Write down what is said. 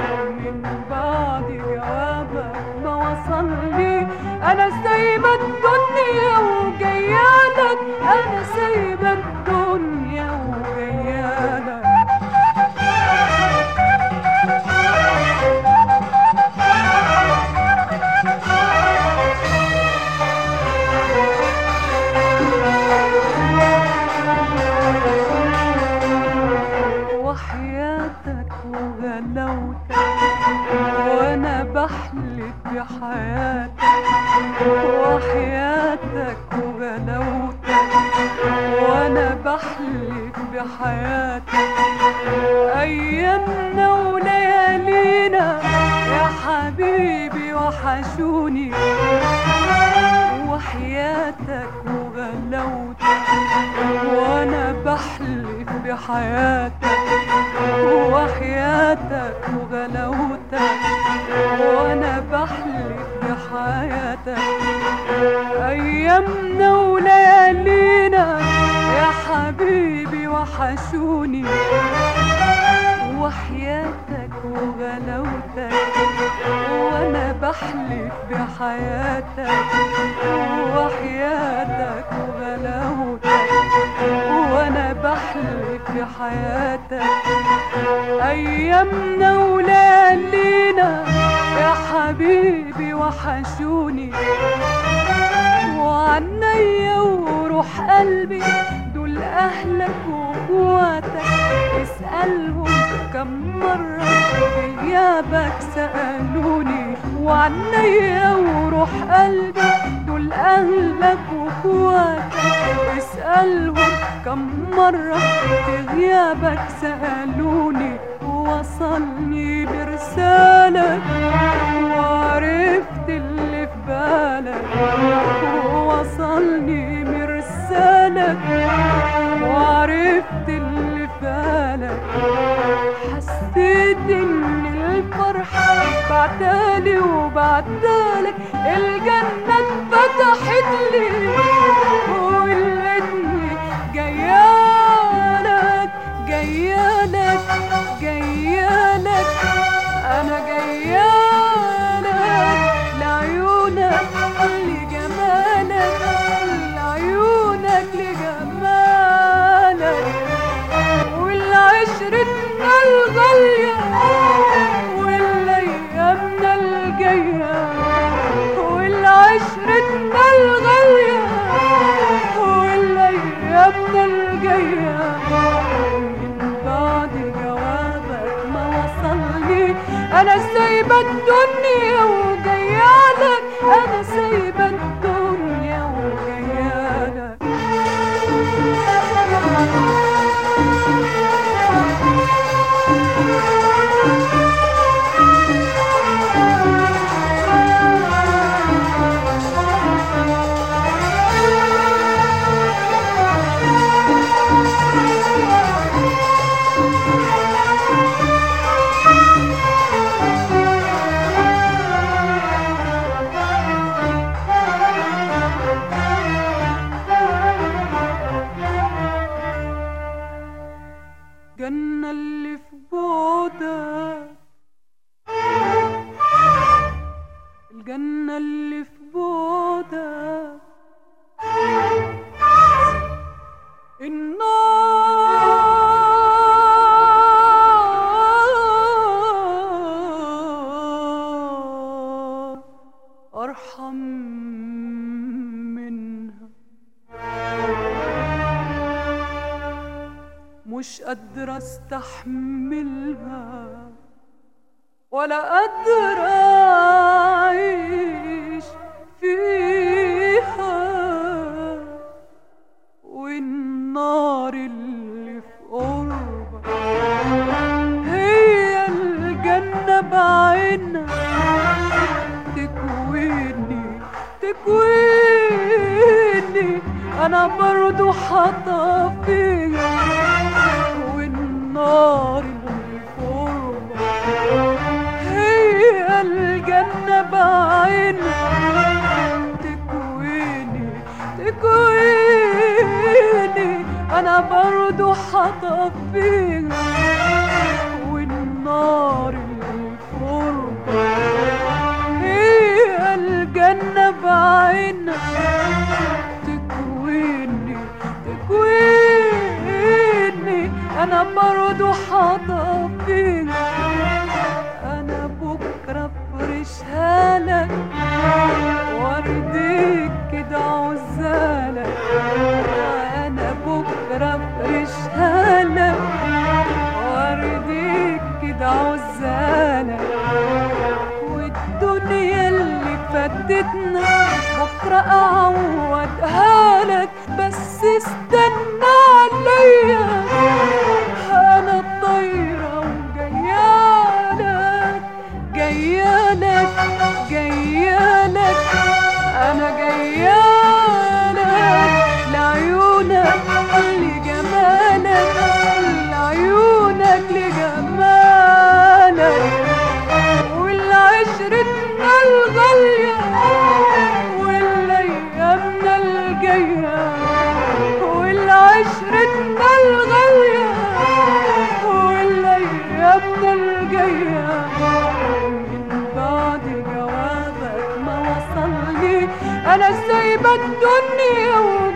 من بعد جوابك ما وصلني انا سايبه الدنيا وجيالك انا سايبه الدنيا وجيالك وحياتك وغلاوتك وانا بحلف بحياتك وحياتك وغلاوتك وانا بحلف بحياتك ايامنا وليالينا يا حبيبي وحشوني وحياتك وغلاوتك وانا بحلف بحياتك وحياتك وغلاوتك وانا بحلف بحياتك ايامنا وليالينا يا حبيبي وحشوني وحياتك وغلاوتك وانا بحلف بحياتك وحياتك وغلاوتك وانا بحلف بحياتك ايامنا وليالينا يا حبيبي وحشوني وعنيا وروح قلبي دول اهلك واخواتك اسالهم كم مره غيابك سالوني وعنيا وروح قلبي دول اهلك واخواتك اسالهم كم مره في غيابك سالوني وصلني برسالك وعرفت اللي في بالك وصلني مرسالك وعرفت اللي في بالك حسيت ان الفرحة بعتالي وبعتالك الجنة اتفتحت لي ولقيتني جيالك جيالك جيالك انا جيالك لعيونك لجمالك لعيونك لجمالك والعشرتنا الغالية والايامنا الجاية والعشرتنا الغالية والايامنا الجاية من بعد جوابك ما وصلني انا سايبه الدنيا وجيالك انا سايبه الدنيا وجيالك الجنة اللي في بعدك الجنة اللي في بعدك النار أرحم منها مش قادرة استحملها ولا قادرة أعيش فيها والنار اللي في قربك هي الجنة بعينها تكويني تكويني أنا برضو حطفيها والنار اللي في قربك هي الجنة بعينها تكويني تكويني أنا برضو حطفيها والنار اللي عزالك والدنيا اللي فاتتنا بكرة أعوضها لك بس استنى عليا أنا الطايرة وجايالك جايالك جايالك أنا جايالك لعيونك لجمالك لعيونك لجمالك والعشرتنا الغالية والأيامنا الجاية والعشرتنا الغالية والأيامنا الجاية من بعد جوابك ما وصلني أنا سايبة الدنيا